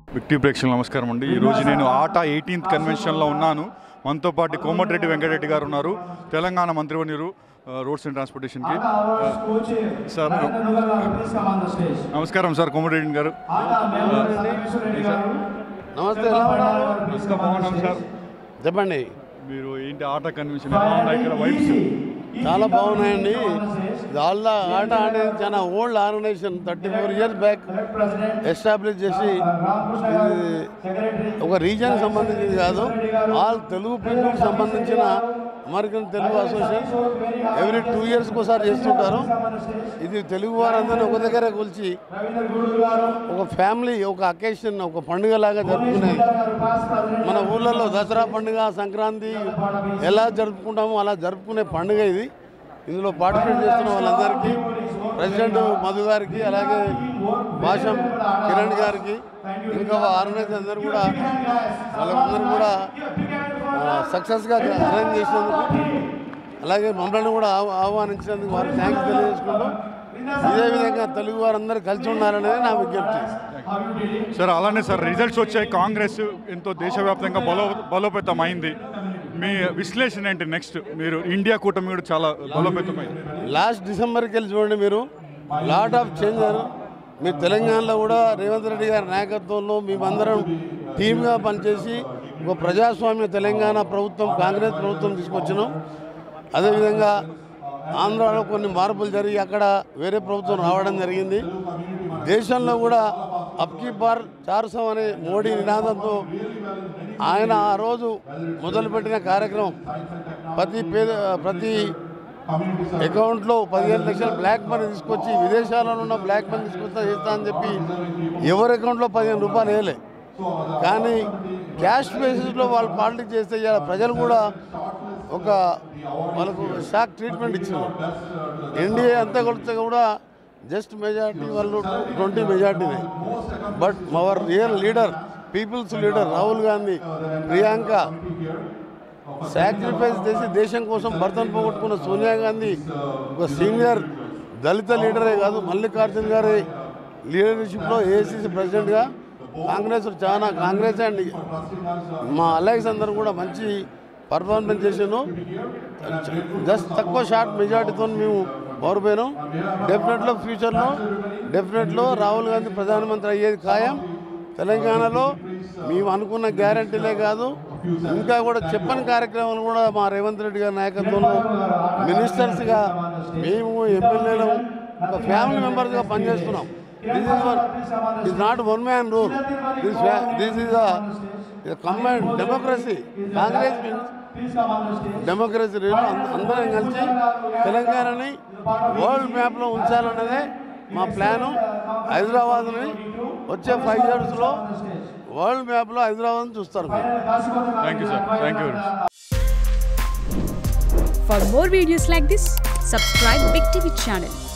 విక్టీ ప్రేక్షకులు నమస్కారం అండి ఈరోజు నేను ఆట ఎయిటీన్త్ కన్వెన్షన్లో ఉన్నాను మనతో పాటు కోమటిరెడ్డి వెంకటరెడ్డి గారు ఉన్నారు తెలంగాణ మంత్రివర్యులు ఆ, రోడ్స్ అండ్ ట్రాన్స్పోర్టేషన్కి సార్ నమస్కారం సార్ కోమటిరెడ్డి గారు నమస్తే ఎలా ఉన్నారు ఇంకా బాగున్నాం సార్ చెప్పండి మీరు ఏంటి ఆట కన్వెన్షన్ ఎలా ఉన్నాయి ఇక్కడ వైబ్స్ చాలా బాగున్నాయండి వాళ్ళ ఆట అనేది చాలా old organization thirty four years back establish చేసి ఇది ఒక రీజన్ సంబంధించింది కాదు ఆల్ తెలుగు పీపుల్ సంబంధించిన American Telugu association every two ఇయర్స్కి ఒకసారి చేస్తుంటారు ఇది తెలుగు వారందరినీ ఒక దగ్గర కూల్చి ఒక ఫ్యామిలీ ఒక అకేషన్ ఒక పండుగ లాగా జరుపుకునే మన ఊళ్ళల్లో దసరా పండుగ సంక్రాంతి ఎలా జరుపుకుంటామో అలా జరుపుకునే పండుగ ఇది ఇందులో పార్టిసిపేట్ చేస్తున్న వాళ్ళందరికీ ప్రెసిడెంట్ మధు గారికి అలాగే భాషం కిరణ్ గారికి ఇంకా ఆర్గనైజర్ అందరూ కూడా వాళ్ళందరూ కూడా సక్సెస్గా అరేంజ్ చేసినందుకు అలాగే మమ్మల్ని కూడా ఆహ్- ఆహ్వానించినందుకు వారికి థ్యాంక్స్ తెలియజేసుకుంటూ ఇదే విధంగా తెలుగు వారందరూ కలిసి ఉండాలనేది నా విజ్ఞప్తి సార్ అలానే సార్ రిజల్ట్స్ వచ్చాయి కాంగ్రెస్ ఎంతో దేశవ్యాప్తంగా బలో బలోపేతం అయింది మీ విశ్లేషణ ఏంటి నెక్స్ట్ మీరు ఇండియా కూటమి కూడా చాలా బలోపేతమైంది లాస్ట్ డిసెంబర్కి వెళ్ళి చూడండి మీరు లాట్ ఆఫ్ చేంజ్ మీరు తెలంగాణలో కూడా రేవంత్ రెడ్డి గారి నాయకత్వంలో మేమందరం టీమ్గా పనిచేసి ఒక ప్రజాస్వామ్య తెలంగాణ ప్రభుత్వం కాంగ్రెస్ ప్రభుత్వం తీసుకొచ్చినాం అదేవిధంగా ఆంధ్రాలో కొన్ని మార్పులు జరిగి అక్కడ వేరే ప్రభుత్వం రావడం జరిగింది దేశంలో కూడా అప్కీ బార్ చార్సం అనే మోడీ నినాదంతో ఆయన ఆ రోజు మొదలుపెట్టిన కార్యక్రమం ప్రతి పేద ప్రతి అకౌంట్లో పదిహేను లక్షల బ్లాక్ మనీ తీసుకొచ్చి విదేశాలలో ఉన్న బ్లాక్ మనీ తీసుకొస్తా చేస్తా అని చెప్పి ఎవరి అకౌంట్లో పదిహేను రూపాయలు వేయలే కానీ క్యాష్ బేసిస్లో వాళ్ళు పాలిటిక్స్ చేస్తే ఇవాళ ప్రజలు కూడా ఒక వాళ్ళకు షాక్ ట్రీట్మెంట్ ఇచ్చారు ఎన్డీఏ అంతా కొడితే కూడా జస్ట్ మెజార్టీ వాళ్ళు ట్వంటీ మెజార్టీనే but our real leader people's leader Rahul Gandhi Priyanka sacrifice చేసి దేశం కోసం భర్తను పోగొట్టుకున్న సోనియా గాంధీ ఒక సీనియర్ దళిత లీడరే కాదు మల్లికార్జున్ గారి లీడర్షిప్లో ఏఐసిసి ప్రెసిడెంట్గా కాంగ్రెస్ చాలా కాంగ్రెస్ అండ్ మా అలయన్స్ అందరూ కూడా మంచి పర్ఫార్మెన్స్ చేసాను జస్ట్ తక్కువ షార్ట్ మెజార్టీతో మేము ఓడిపోయినాం డెఫినెట్లో ఫ్యూచర్లో డెఫినెట్లో రాహుల్ గాంధీ ప్రధానమంత్రి అయ్యేది ఖాయం తెలంగాణలో మేము అనుకున్న గ్యారంటీలే కాదు ఇంకా కూడా చెప్పని కార్యక్రమాలు కూడా మా రేవంత్ రెడ్డి గారి నాయకత్వంలో మినిస్టర్స్గా మేము ఎమ్మెల్యేలు ఒక ఫ్యామిలీ మెంబర్స్గా పనిచేస్తున్నాం this is one is not one man rule this this is combine democracy Congress democracy rule అందరం కలిసి తెలంగాణని వరల్డ్ మ్యాప్లో ఉంచాలన్నదే మా ప్లాను హైదరాబాద్ని వచ్చే ఫైవ్ ఇయర్స్లో వరల్డ్ మ్యాప్లో హైదరాబాద్ని చూస్తారు మీరు thank you sir thank you very much For more videos like this, subscribe Big TV channel